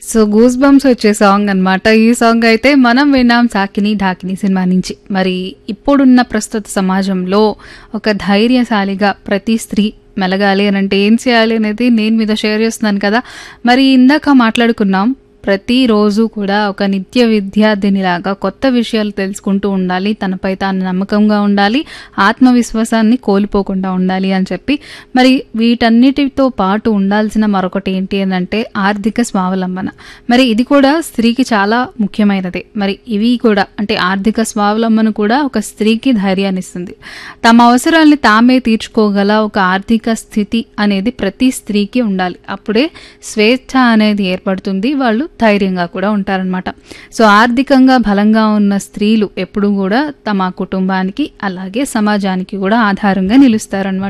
so goosebumps వచ్చే song అన్నమాట ఈ సాంగ్ అయితే మనం విన్నాం సాకిని ఢాకిని సినిమా నుంచి మరి ఇప్పుడున్న ప్రస్తుత సమాజంలో ఒక ధైర్యశాలిగా ప్రతి స్త్రీ మెలగాలి అని అంటే ఏం చేయాలి అనేది నేను మీద షేర్ చేస్తున్నాను కదా మరి ఇందాక మాట్లాడుకున్నాం ప్రతిరోజు కూడా ఒక నిత్య విద్యార్థినిలాగా కొత్త విషయాలు తెలుసుకుంటూ ఉండాలి తనపై తాను నమ్మకంగా ఉండాలి ఆత్మవిశ్వాసాన్ని కోల్పోకుండా ఉండాలి అని చెప్పి మరి వీటన్నిటితో పాటు ఉండాల్సిన మరొకటి ఏంటి అని అంటే ఆర్థిక స్వావలంబన మరి ఇది కూడా స్త్రీకి చాలా ముఖ్యమైనది మరి ఇవి కూడా అంటే ఆర్థిక స్వావలంబన కూడా ఒక స్త్రీకి ధైర్యాన్ని ఇస్తుంది తమ అవసరాల్ని తామే తీర్చుకోగల ఒక ఆర్థిక స్థితి అనేది ప్రతి స్త్రీకి ఉండాలి అప్పుడే స్వేచ్ఛ అనేది ఏర్పడుతుంది వాళ్ళు ధైర్యంగా కూడా ఉంటారనమాట సో ఆర్థికంగా బలంగా ఉన్న స్త్రీలు ఎప్పుడూ కూడా తమ కుటుంబానికి అలాగే సమాజానికి కూడా ఆధారంగా నిలుస్తారనమాట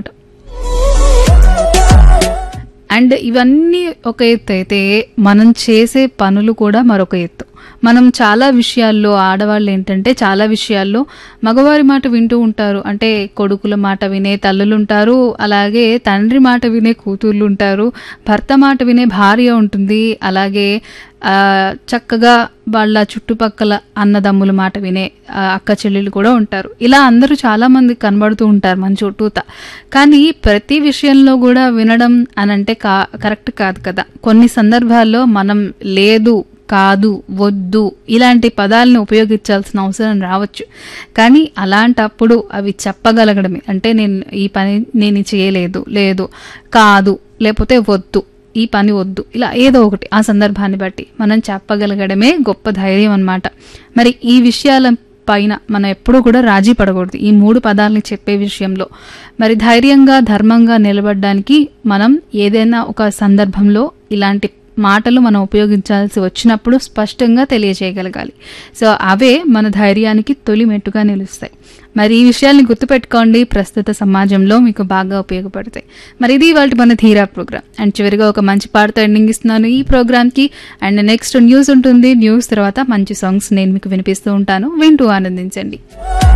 అండ్ ఇవన్నీ ఒక ఎత్తు అయితే మనం చేసే పనులు కూడా మరొక ఎత్తు మనం చాలా విషయాల్లో ఆడవాళ్ళు ఏంటంటే చాలా విషయాల్లో మగవారి మాట వింటూ ఉంటారు అంటే కొడుకుల మాట వినే తల్లులు ఉంటారు అలాగే తండ్రి మాట వినే కూతుర్లు ఉంటారు భర్త మాట వినే భార్య ఉంటుంది అలాగే ఆ, చక్కగా వాళ్ళ చుట్టుపక్కల అన్నదమ్ముల మాట వినే ఆ, అక్క చెల్లెలు కూడా ఉంటారు ఇలా అందరూ చాలా మంది కనబడుతూ ఉంటారు మన చుట్టూత కానీ ప్రతి విషయంలో కూడా వినడం అని అంటే కా కరెక్ట్ కాదు కదా కొన్ని సందర్భాల్లో మనం లేదు కాదు వద్దు ఇలాంటి పదాలను ఉపయోగించాల్సిన అవసరం రావచ్చు కానీ అలాంటప్పుడు అవి చెప్పగలగడమే అంటే నేను ఈ పని నేను ఇది చేయలేదు లేదు కాదు లేకపోతే వద్దు ఈ పని వద్దు ఇలా ఏదో ఒకటి ఆ సందర్భాన్ని బట్టి మనం చెప్పగలగడమే గొప్ప ధైర్యం అన్నమాట మరి ఈ విషయాల పైన మనం ఎప్పుడూ కూడా రాజీ పడకూడదు ఈ మూడు పదాలని చెప్పే విషయంలో మరి ధైర్యంగా ధర్మంగా నిలబడడానికి మనం ఏదైనా ఒక సందర్భంలో ఇలాంటి మాటలు మనం ఉపయోగించాల్సి వచ్చినప్పుడు స్పష్టంగా తెలియజేయగలగాలి సో అవే మన ధైర్యానికి తొలి మెట్టుగా నిలుస్తాయి మరి ఈ విషయాల్ని గుర్తుపెట్టుకోండి ప్రస్తుత సమాజంలో మీకు బాగా ఉపయోగపడతాయి మరి ఇది ఇవాళ మన ధీరా ప్రోగ్రామ్ అండ్ చివరిగా ఒక మంచి పాటతో ఎండింగ్ ఇస్తున్నాను ఈ ప్రోగ్రామ్కి అండ్ నెక్స్ట్ న్యూస్ ఉంటుంది న్యూస్ తర్వాత మంచి సాంగ్స్ నేను మీకు వినిపిస్తూ ఉంటాను వింటూ ఆనందించండి